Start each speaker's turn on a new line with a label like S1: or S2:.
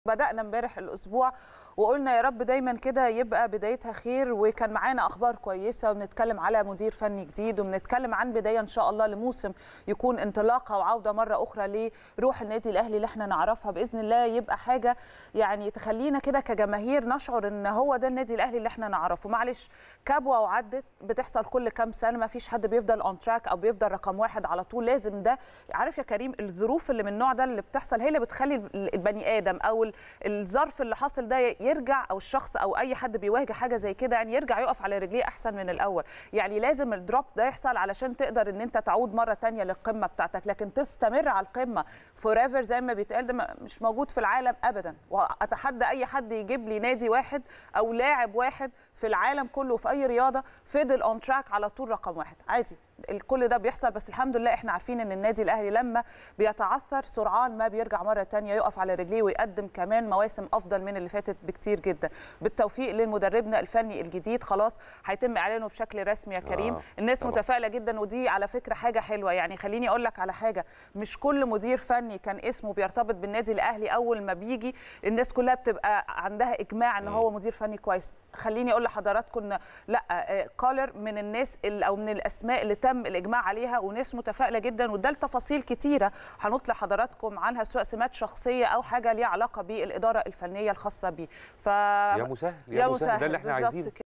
S1: بدأنا امبارح الأسبوع وقلنا يا رب دايما كده يبقى بدايتها خير وكان معانا أخبار كويسة وبنتكلم على مدير فني جديد وبنتكلم عن بداية إن شاء الله لموسم يكون انطلاقة وعودة مرة أخرى لروح النادي الأهلي اللي احنا نعرفها بإذن الله يبقى حاجة يعني تخلينا كده كجماهير نشعر إن هو ده النادي الأهلي اللي احنا نعرفه معلش كبوة وعدت بتحصل كل كام سنة ما فيش حد بيفضل اون تراك أو بيفضل رقم واحد على طول لازم ده عارف يا كريم الظروف اللي من النوع ده اللي بتحصل هي اللي بتخلي البني آدم أو ال- الظرف اللي حاصل ده يرجع او الشخص او اي حد بيواجه حاجه زي كده يعني يرجع يقف على رجليه احسن من الاول يعني لازم الدروب ده يحصل علشان تقدر ان انت تعود مره تانية للقمه بتاعتك لكن تستمر على القمه فور ايفر زي ما بيتقال ده ما- مش موجود في العالم ابدا واتحدى اي حد يجيب لي نادي واحد او لاعب واحد في العالم كله في اي رياضه فضل اون تراك على طول رقم واحد عادي كل ده بيحصل بس الحمد لله احنا عارفين ان النادي الاهلي لما بيتعثر سرعان ما بيرجع مره تانية يقف على رجليه ويقدم كمان مواسم افضل من اللي فاتت بكتير جدا بالتوفيق لمدربنا الفني الجديد خلاص هيتم اعلانه بشكل رسمي يا كريم
S2: آه،
S1: الناس
S2: طبعا.
S1: متفائله جدا ودي على فكره حاجه حلوه يعني خليني اقول لك على حاجه مش كل مدير فني كان اسمه بيرتبط بالنادي الاهلي اول ما بيجي الناس كلها بتبقى عندها اجماع ان هو مدير فني كويس خليني اقول لحضراتكم إن لا آه، كولر من الناس ال- او من الاسماء اللي تم الاجماع عليها وناس متفائله جدا وده لتفاصيل كتيره هنطلع حضراتكم عنها سواء سمات شخصيه او حاجه ليها علاقه بالاداره الفنيه الخاصه بيه ف
S2: يا مسهل
S1: يا
S2: يا مسهل ده
S1: مسهل
S2: اللي احنا
S1: بالظبط
S2: عايزينه
S1: كده.